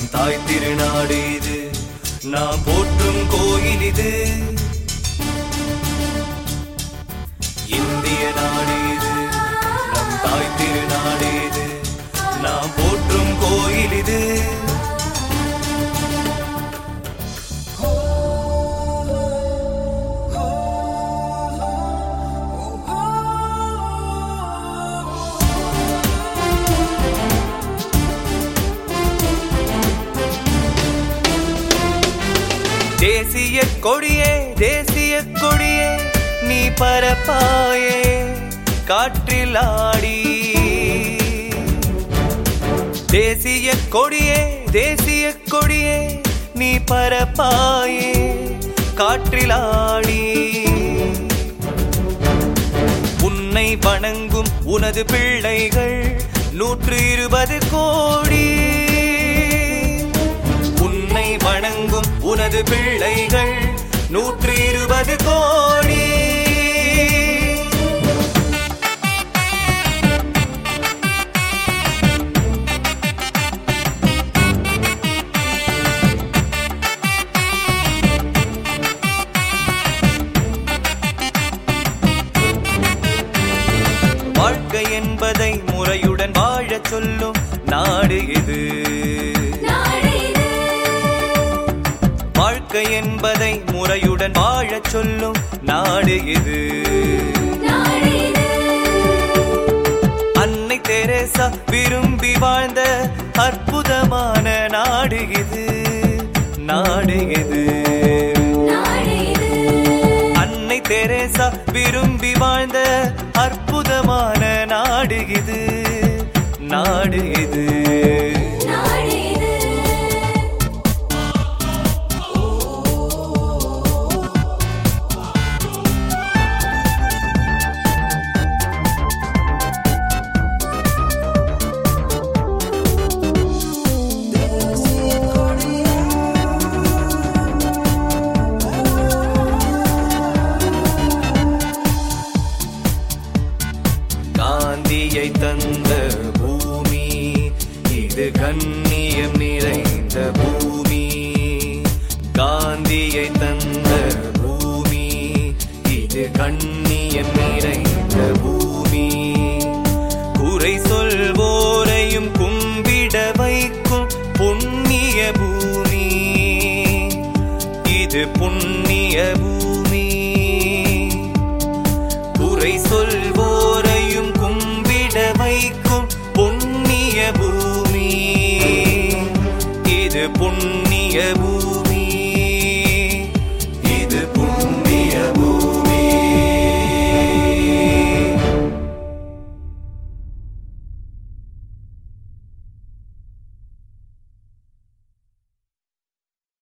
தாய் திருநாடு இது நாம் போற்றும் கோயில் இது இந்திய நாடு இது நம் தாய் திருநாடு இது நாம் போற்றும் கோயில் இது தேசிய கொடியே தேசிய கொடியே நீ பரப்பாயே காற்றில் ஆடி தேசிய கொடியே தேசிய கொடியே நீ பரப்பாயே காற்றில் ஆடி உன்னை வணங்கும் உனது பிள்ளைகள் நூற்று இருபது கோடி உன்னை வணங்கும் உனது பிள்ளைகள் நூற்று இருபது கோடி வாழ்க்கை என்பதை முறையுடன் வாழச் சொல்லும் நாடு இது வாழ்க்கை என்பதை முறையுடன் வாழச் சொல்லும் நாடு இது அன்னை தெரேசா விரும்பி வாழ்ந்த அற்புதமான நாடு இது நாடு இது அன்னை தெரேசா விரும்பி வாழ்ந்த அற்புதமான நாடு இது நாடு இது காந்தியை தந்த பூமி இது கண்ணியம் நிறைந்த பூமி காந்தியை தந்த பூமி இது கண்ணியம் நிறைந்த பூமி குறை சொல்வோரையும் கும்பிட வைக்கும் புண்ணிய பூமி இது புண்ணிய பூமி குறை சொல்வோரையும் கும்பிட வைக்கும் புண்ணிய பூமி இது புண்ணிய பூமி